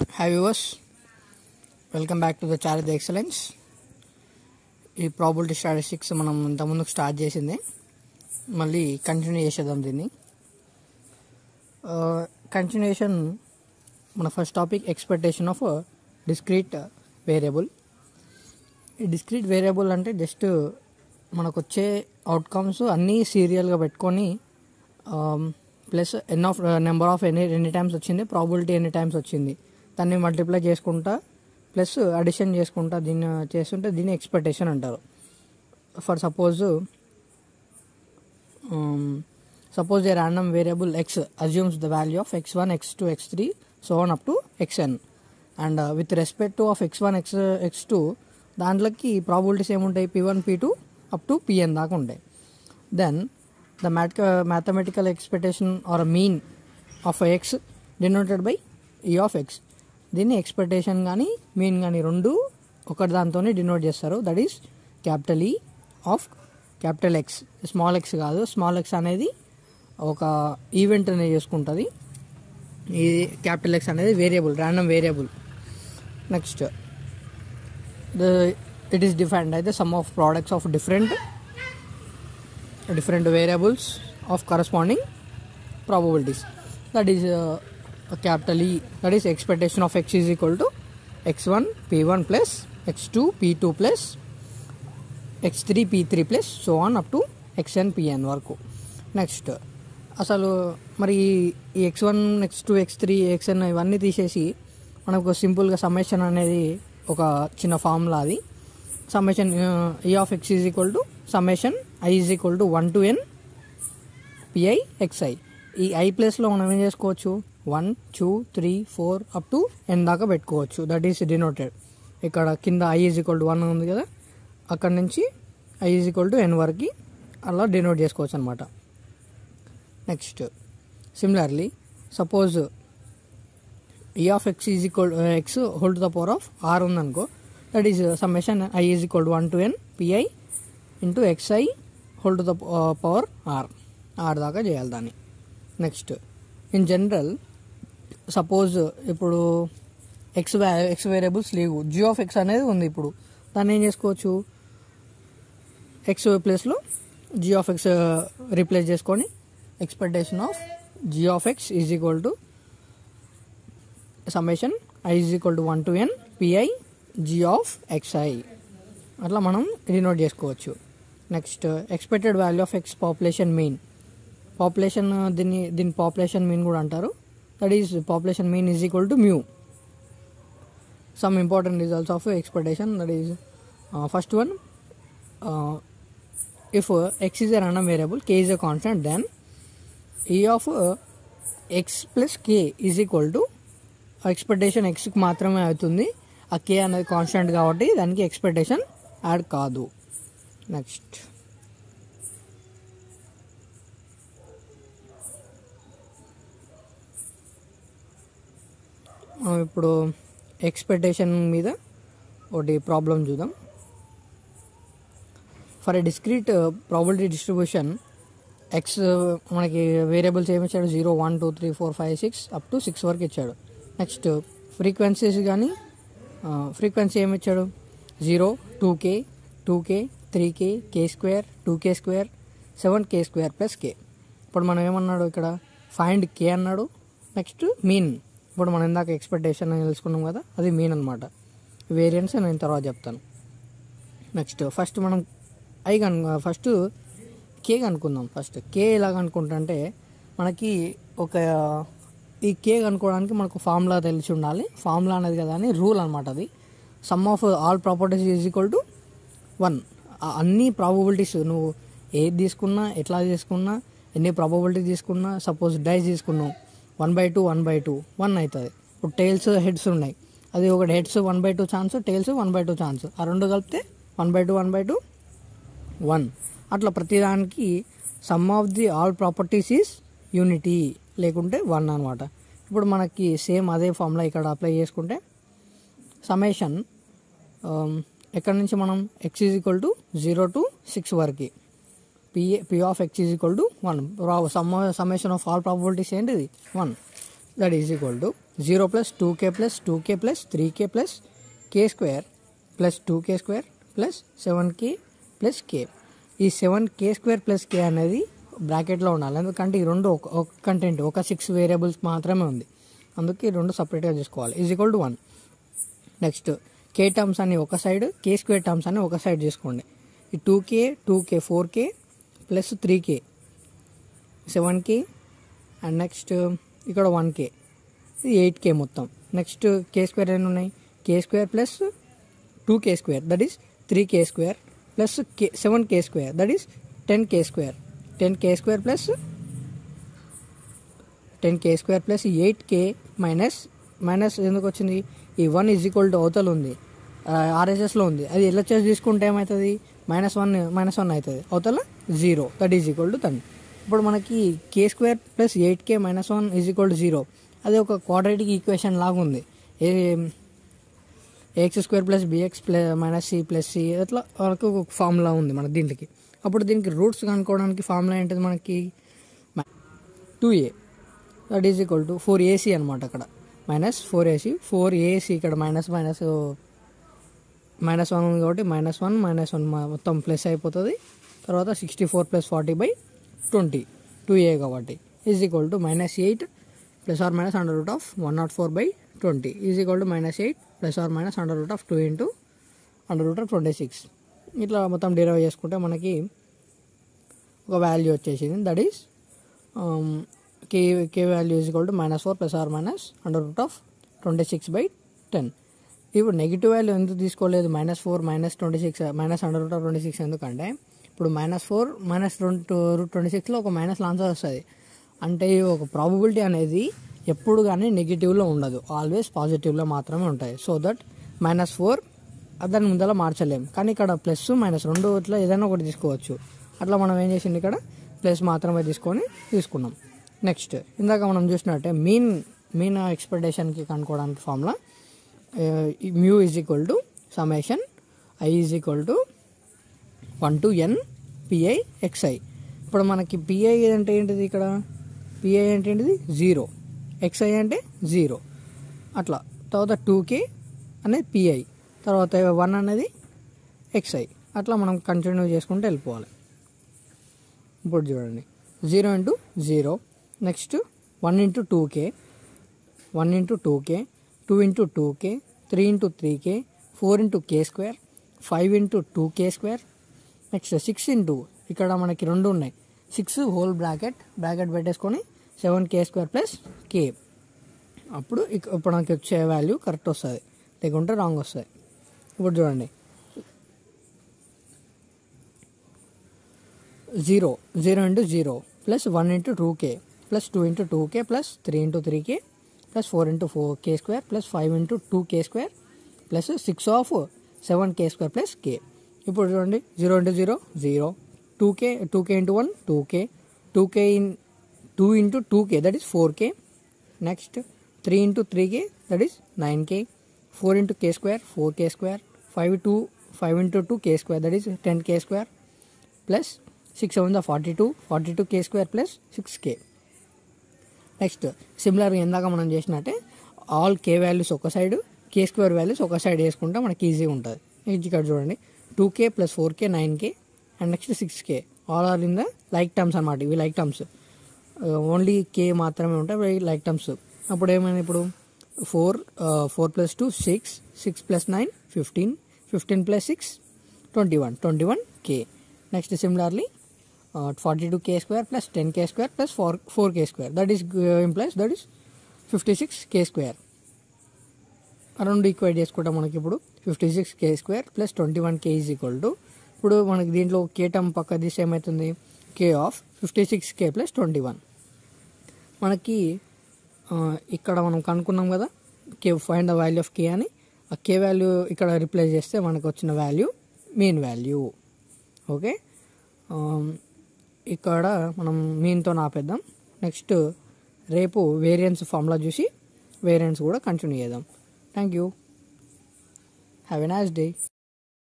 hi viewers welcome back to the Charitha excellence ఈ probability statistics మనం ఇంతకుముందు స్టార్ట్ చేసింది మళ్ళీ కంటిన్యూ చేసేద్దాం దీన్ని కంటిన్యూషన్ మన first topic expectation of discrete variable ఈ డిస్క్రీట్ వేరియబుల్ అంటే జస్ట్ మనకు వచ్చే అవుట్కమ్స్ అన్నీ సీరియల్గా పెట్టుకొని plus N of number of ఎన్ని ఎన్ని టైమ్స్ వచ్చింది ప్రాబిలిటీ ఎన్ని టైమ్స్ వచ్చింది దాన్ని మల్టిప్లై చేసుకుంటా ప్లస్ అడిషన్ చేసుకుంటా దీన్ని చేస్తుంటే దీన్ని ఎక్స్పెక్టేషన్ అంటారు for suppose suppose a random variable X assumes the value of X one X two X three so one up to X N and with respect to of X one X X two దాంట్లోకి probabilities ఏముంటాయి P one P two up to P N దాకా ఉంటాయి then the math mathematical expectation or mean of X denoted by E of X దీన్ని expectation కానీ mean కానీ రెండు ఒకటి దాంతోనే డినోట్ చేస్తారు that is capital E of capital X small X కాదు స్మాల్ ఎక్స్ అనేది ఒక ఈవెంట్ అనేది చేసుకుంటుంది ఈ క్యాపిటల్ ఎక్స్ అనేది variable random variable next the it is defined అయితే sum of products of different different variables of corresponding probabilities that is uh, a capital E that is expectation of x is equal to x1 p1 plus x2 p2 plus x3 p3 plus so on up to xn pn వరకు next అసలు మరి ఈ X one X two X three X N ఇవన్నీ తీసేసి మనకు సింపుల్గా summation అనేది ఒక చిన్న ఫార్ములా అది summation E of X is equal to summation I is equal to one to N P I X I ఈ ఐ ప్లేస్లో మనం ఏం చేసుకోవచ్చు one two three four up to N దాకా పెట్టుకోవచ్చు దట్ ఈస్ డినోటెడ్ ఇక్కడ కింద I is equal to one ఉంది కదా అక్కడ నుంచి I is equal to N వరకు అలా డినోట్ చేసుకోవచ్చు అనమాట next similarly suppose E of X is equal X hold the power of R ఉందనుకో that is summation I is equal to one to N P I into X I hold to the power R R దాకా చేయాలి దాన్ని next in general suppose ఇప్పుడు X X variables లేవు G of X అనేది ఉంది ఇప్పుడు దాన్ని ఏం చేసుకోవచ్చు ఎక్స్ ప్లేస్లో జియో ఆఫ్ ఎక్స్ రీప్లేస్ చేసుకొని expectation of G of X is equal to summation I is equal to one to N P I G of X I అట్లా మనం రినోట్ చేసుకోవచ్చు next expected value of X population mean population దీన్ని దీని population mean కూడా అంటారు that is population mean is equal to mu some important results of expectation that is first one if X is a random variable K is a constant then E of X plus K is equal to expectation ఎక్స్కి మాత్రమే అవుతుంది ఆ K అనేది constant కాబట్టి దానికి expectation add కాదు next ఇప్పుడు expectation మీద ఒకటి ప్రాబ్లం చూద్దాం for a discrete probability distribution X మనకి వేరియబుల్స్ ఏమి ఇచ్చాడు zero one two three four five six up to six వరకు ఇచ్చాడు నెక్స్ట్ ఫ్రీక్వెన్సీస్ కానీ ఫ్రీక్వెన్సీ ఏమి ఇచ్చాడు zero two K two K three K K square two కే square seven K square plus K ఇప్పుడు మనం ఏమన్నాడు ఇక్కడ ఫైండ్ కే అన్నాడు నెక్స్ట్ మీన్ ఇప్పుడు మనం ఇందాక ఎక్స్పెక్టేషన్ తెలుసుకున్నాం కదా అది మీన్ అనమాట వేరియన్స్ నేను తర్వాత చెప్తాను నెక్స్ట్ ఫస్ట్ మనం ఐ కను ఫస్ట్ కే కనుక్కుందాం ఫస్ట్ కే ఎలాగ అనుకుంటా అంటే మనకి ఒక ఈ కే కనుక్కోవడానికి మనకు ఫార్ములా తెలిసి ఉండాలి ఫార్ములా అనేది కదా అని రూల్ అనమాట అది sum of all properties is equal to one అన్ని ప్రాబబిలిటీస్ నువ్వు ఏది తీసుకున్నా ఎట్లా తీసుకున్నా ఎన్ని ప్రాబబిలిటీ తీసుకున్నా సపోజ్ డైస్ తీసుకున్నావు one by two one by two one అవుతుంది ఇప్పుడు టైల్స్ హెడ్స్ ఉన్నాయి అది ఒకటి heads one by two chance tails one by two chance ఆ రెండు కలిపితే one by two one by two one అట్లా ప్రతిదానికి sum of the all properties is unity లేకుంటే వన్ అనమాట ఇప్పుడు మనకి సేమ్ అదే ఫార్ములా ఇక్కడ అప్లై చేసుకుంటే సమేషన్ ఎక్కడి నుంచి మనం X is equal to zero to six వరకు P P of X is equal to one sum summation of all probabilities ఏంటిది one that is equal to zero plus two K plus two K plus three K plus K square plus two K square plus seven K plus K ఈ seven K square plus K అనేది బ్రాకెట్లో ఉండాలి ఎందుకంటే ఈ రెండు ఒక ఒక content ఒక సిక్స్ వేరియబుల్స్ మాత్రమే ఉంది అందుకే ఈ రెండు సపరేట్గా చేసుకోవాలి is equal to one next K terms అని ఒక సైడ్ కే స్క్వేర్ టర్మ్స్ అని ఒక సైడ్ చేసుకోండి ఈ two K two K four K plus three K seven K and next ఇక్కడ వన్ కే ఇది ఎయిట్ కే మొత్తం నెక్స్ట్ కే స్క్వేర్ ఎన్ని ఉన్నాయి K square plus two K square that is three K square plus K seven K square that is ten K square ten K square plus ten K square plus eight K minus minus ఎందుకు వచ్చింది ఈ one is equal to అవతల ఉంది ఆర్ఎస్ఎస్లో ఉంది అది ఎలా చేసి తీసుకుంటే ఏమవుతుంది మైనస్ వన్ మైనస్ వన్ అవుతుంది అవతల zero that is equal to than ఇప్పుడు మనకి K square plus eight K minus one is equal to zero అది ఒక క్వాడ్రేటిక్ ఈక్వేషన్ లాగా ఉంది A A X square plus B X plus minus C plus C అట్లా వాళ్ళకి ఒక ఫార్ములా ఉంది మన దీంట్లోకి అప్పుడు దీనికి రూట్స్ కనుక్కోవడానికి ఫార్ములా ఏంటిది మనకి two A that is equal to four A C అనమాట అక్కడ minus four A C four A C ఇక్కడ మైనస్ మైనస్ మైనస్ వన్ ఉంది కాబట్టి మైనస్ వన్ మైనస్ వన్ మొత్తం ప్లస్ అయిపోతుంది తర్వాత sixty four plus forty by twenty two A కాబట్టి is equal to minus eight plus or minus under root of one not four by twenty is equal to minus eight plus or minus under root of two into under root of twenty six ఇట్లా మొత్తం derive చేసుకుంటే మనకి ఒక value వచ్చేసింది that is K K value is equal to minus four plus or minus under root of twenty six by ten ఇప్పుడు negative value ఎందుకు తీసుకోలేదు minus four minus twenty six minus under root of twenty six ఎందుకంటే ఇప్పుడు minus four minus root twenty సిక్స్లో ఒక minus answer వస్తుంది అంటే ఈ ఒక ప్రాబబిలిటీ అనేది ఎప్పుడు కానీ నెగిటివ్లో ఉండదు ఆల్వేస్ పాజిటివ్లో మాత్రమే ఉంటాయి సో దట్ మైనస్ ఫోర్ దాని ముందర మార్చలేం కానీ ఇక్కడ ప్లస్ మైనస్ రెండు ఇట్లా ఏదైనా ఒకటి తీసుకోవచ్చు అట్లా మనం ఏం చేసింది ఇక్కడ ప్లస్ మాత్రమే తీసుకొని తీసుకున్నాం నెక్స్ట్ ఇందాక మనం చూసినట్టే మీన్ మీన్ ఎక్స్పెక్టేషన్కి కనుక్కోవడానికి formula mu is equal to summation I is equal to one to N P I X I ఇప్పుడు మనకి పిఐ అంటే ఏంటిది ఇక్కడ పిఐ అంటే ఏంటిది జీరో ఎక్స్ఐ అంటే జీరో అట్లా తర్వాత టూ కే అనేది పిఐ తర్వాత వన్ అనేది ఎక్స్ఐ అట్లా మనం కంటిన్యూ చేసుకుంటూ వెళ్ళిపోవాలి ఇప్పుడు చూడండి zero into zero next one into two K one into two K two into two K three into three K four into K square five into two కే square next six into ఇక్కడ మనకి రెండు ఉన్నాయి six whole bracket bracket పెట్టేసుకొని seven K square plus K అప్పుడు ఇక ఇప్పుడు మనకి వచ్చే వాల్యూ కరెక్ట్ వస్తుంది లేకుంటే రాంగ్ వస్తుంది ఇప్పుడు చూడండి zero zero into zero plus one into two K plus two into two K plus three into three K plus four into four K square plus five into two K square plus six of seven K square plus K ఇప్పుడు చూడండి zero into zero zero two K two K into one two K two K in two into two K that is four K next three into three K that is nine K four into K square four K square five two five into two K square that is ten K square plus six seven the forty two forty two K square plus six K next సిమిలర్గా ఇందాక మనం చేసినట్టే all K values ఒక side K square values ఒక side వేసుకుంటే మనకి ఈజీగా ఉంటుంది నెక్స్ట్ ఇక్కడ చూడండి two K plus four K nine K and next six k all are in the like terms అనమాట ఇవి లైక్ టర్మ్స్ ఓన్లీ కే మాత్రమే ఉంటాయి లైక్ టర్మ్స్ అప్పుడు ఏమైంది ఇప్పుడు four four plus two six six plus nine fifteen fifteen plus six twenty one twenty one k next similarly forty two K square plus ten K square plus four four K square that is implies that is fifty six k square రెండు equate చేసుకుంటాం మనకి ఇప్పుడు fifty six k square plus twenty one k is equal to ఇప్పుడు మనకి దీంట్లో k term పక్క తీసి ఏమవుతుంది కే of fifty six k plus twenty one మనకి ఆ, ఇక్కడ మనం కనుక్కున్నాం కదా k find the value of k అని ఆ కే వాల్యూ ఇక్కడ రిప్లేస్ చేస్తే మనకు వచ్చిన వాల్యూ మీన్ వాల్యూ ఓకే ఆ, ఇక్కడ మనం మీన్తో ఆపేద్దాం నెక్స్ట్ రేపు వేరియన్స్ ఫార్ములా చూసి వేరియన్స్ కూడా కంటిన్యూ చేద్దాం thank you have a nice day